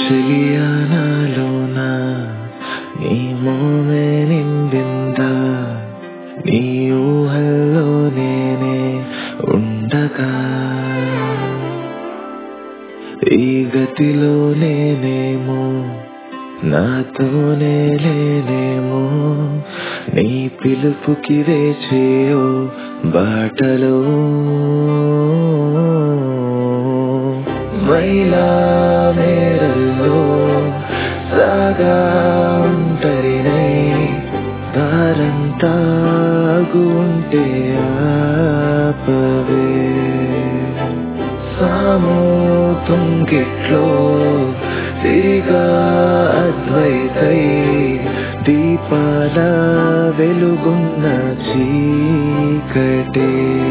చెలియానాలోన నీ మోమే నిండిందా నీ ఊహల్లో నేనే ఉండగా ఈ గతిలో నేనేమో నాతోనే లేనేమో నీ పిలుపుకి వేచేయో బాటలో మైలా మేరల్లో సాగా ఒంటరినై దారంతాగు ఉంటే ఆపవే సామోతుంగిట్లో తిరిగా అద్వైతై దీపాల వెలుగున్న చీకటే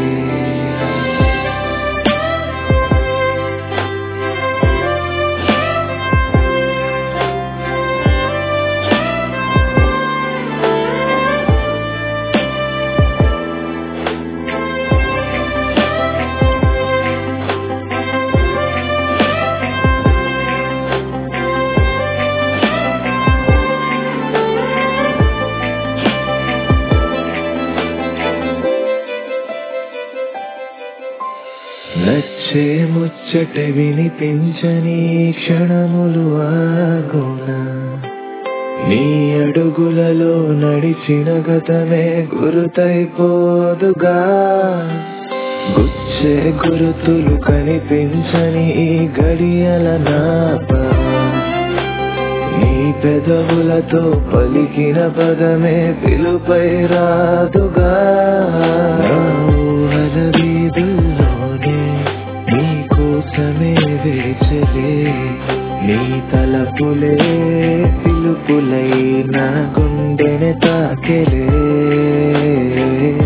నచ్చే ముచ్చట వినిపించని క్షణములు ఆగున నీ అడుగులలో నడిచిన గతమే గురుతైపోదుగా గుచ్చే గురుతులు కనిపించని ఈ గడియల నాప నీ పెదవులతో పలికిన పదమే పిలుపై రాదుగా నా ఊహల వీధుల్లోనే నీ కోసమే వేచలే నీ తలపులే పిలుపులై నా గుండెని తాకెలే